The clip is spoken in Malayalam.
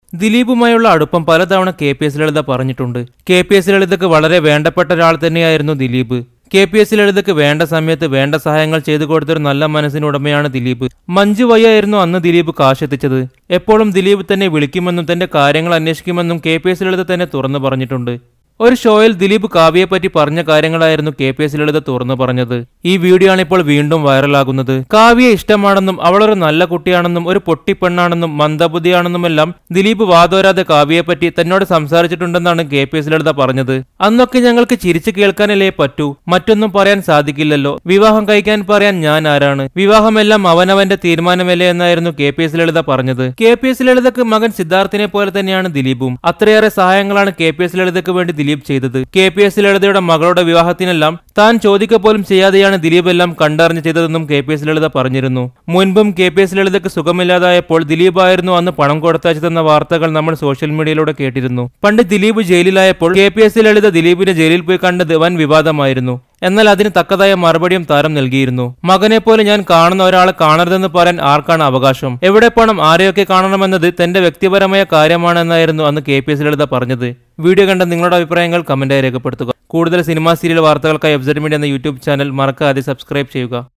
ദിലീപുമായുള്ള അടുപ്പം പലതവണ കെ പി എസ് ലളിത പറഞ്ഞിട്ടുണ്ട് കെ പി എസ് ലളിതക്ക് വളരെ വേണ്ടപ്പെട്ട ഒരാൾ തന്നെയായിരുന്നു ദിലീപ് കെ പി എസ് ലളിതക്ക് വേണ്ട സമയത്ത് വേണ്ട സഹായങ്ങൾ ചെയ്തു കൊടുത്തൊരു നല്ല മനസ്സിനുടമയാണ് ദിലീപ് മഞ്ജു വയ്യായിരുന്നു അന്ന് ദിലീപ് കാശെത്തിച്ചത് എപ്പോഴും ദിലീപ് തന്നെ വിളിക്കുമെന്നും തന്റെ കാര്യങ്ങൾ അന്വേഷിക്കുമെന്നും കെ പി എസ് ലളിത തന്നെ തുറന്നു പറഞ്ഞിട്ടുണ്ട് ഒരു ഷോയിൽ ദിലീപ് കാവ്യയെപ്പറ്റി പറഞ്ഞ കാര്യങ്ങളായിരുന്നു കെ പി എസ് ലളിത തുറന്നു പറഞ്ഞത് ഈ വീഡിയോ ആണ് ഇപ്പോൾ വീണ്ടും വൈറലാകുന്നത് കാവ്യയെ ഇഷ്ടമാണെന്നും അവളൊരു നല്ല കുട്ടിയാണെന്നും ഒരു പൊട്ടിപ്പെണ്ണാണെന്നും മന്ദബുദ്ധിയാണെന്നുമെല്ലാം ദിലീപ് വാതോരാതെ കാവ്യയെപ്പറ്റി തന്നോട് സംസാരിച്ചിട്ടുണ്ടെന്നാണ് കെ പി എസ് ലളിത പറഞ്ഞത് അന്നൊക്കെ ഞങ്ങൾക്ക് ചിരിച്ചു കേൾക്കാനല്ലേ പറ്റൂ മറ്റൊന്നും പറയാൻ സാധിക്കില്ലല്ലോ വിവാഹം കഴിക്കാൻ പറയാൻ ഞാൻ ആരാണ് വിവാഹമെല്ലാം അവനവന്റെ തീരുമാനമല്ലേ എന്നായിരുന്നു കെ പി എസ് ലളിത പറഞ്ഞത് കെ പി എസ് ലളിതക്ക് മകൻ സിദ്ധാർത്ഥിനെ പോലെ തന്നെയാണ് ദിലീപും അത്രയേറെ സഹായങ്ങളാണ് കെ പി എസ് ലളിതക്ക് വേണ്ടി ദിലീപ് ചെയ്തത് കെ പി എസ് ലളിതയുടെ മകളുടെ വിവാഹത്തിനെല്ലാം താൻ ചോദിക്ക പോലും ചെയ്യാതെയാണ് ദിലീപ് എല്ലാം കണ്ടറിഞ്ഞ് ചെയ്തതെന്നും കെ പി എസ് ലളിത പറഞ്ഞിരുന്നു മുൻപും കെ പി എസ് ലളിതക്ക് സുഖമില്ലാതായപ്പോൾ ദിലീപായിരുന്നു അന്ന് പണം കൊടുത്തയച്ചതെന്ന വാർത്തകൾ നമ്മൾ സോഷ്യൽ മീഡിയയിലൂടെ കേട്ടിരുന്നു പണ്ട് ദിലീപ് ജയിലിലായപ്പോൾ കെ പി എസ് ലളിത ദിലീപിനെ ജയിലിൽ പോയി കണ്ടത് വൻ വിവാദമായിരുന്നു എന്നാൽ അതിന് തക്കതായ മറുപടിയും താരം നൽകിയിരുന്നു മകനെ പോലെ ഞാൻ കാണുന്ന ഒരാളെ കാണരുതെന്ന് പറയാൻ ആർക്കാണ് അവകാശം എവിടെ പണം ആരെയൊക്കെ കാണണമെന്നത് തന്റെ വ്യക്തിപരമായ കാര്യമാണെന്നായിരുന്നു അന്ന് കെ പി എസ് ലളിത പറഞ്ഞത് വീഡിയോ കണ്ട നിങ്ങളുടെ അഭിപ്രായങ്ങൾ കമന്റായി രേഖപ്പെടുത്തുക കൂടുതൽ സിനിമാ സീരിയൽ വാർത്തകൾക്കായി വെബ്സൈറ്റ് മീഡിയ എന്ന യൂട്യൂബ് ചാനൽ മറക്കാതെ സബ്സ്ക്രൈബ് ചെയ്യുക